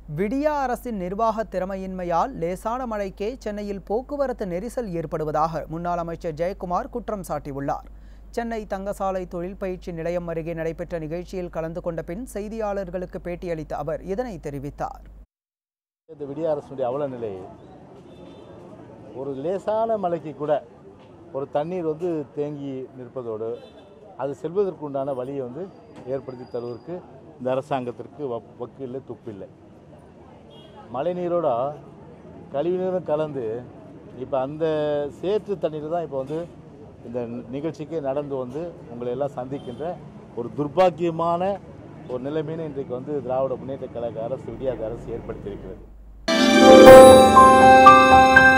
விடியா அரசின் நிர்வாக திறமையின்மையால் லேசான மழைக்கே சென்னையில் போக்குவரத்து நெரிசல் ஏற்படுவதாக முன்னாள் அமைச்சர் ஜெயக்குமார் குற்றம் சாட்டியுள்ளார் சென்னை தங்கசாலை தொழில் பயிற்சி நிலையம் அருகே நடைபெற்ற நிகழ்ச்சியில் கலந்து கொண்ட பின் செய்தியாளர்களுக்கு பேட்டியளித்த அவர் இதனை தெரிவித்தார் இந்த விடிய அரசுடைய அவல நிலை ஒரு லேசான மழைக்கு கூட ஒரு தண்ணீர் வந்து தேங்கி நிற்பதோடு அது செல்வதற்கு உண்டான வழியை வந்து ஏற்படுத்தி தருவதற்கு இந்த அரசாங்கத்திற்கு வக் வக்கில்லை துப்பில்லை மழை நீரோட கழிவு நீரும் கலந்து இப்போ அந்த சேற்று தண்ணீர் தான் இப்போ வந்து இந்த நிகழ்ச்சிக்கு நடந்து வந்து உங்களை எல்லாம் சந்திக்கின்ற ஒரு துர்பாக்கியமான ஒரு நிலைமையினை இன்றைக்கு வந்து திராவிட முன்னேற்ற கழக அரசு விடியாத அரசு ஏற்படுத்தியிருக்கிறது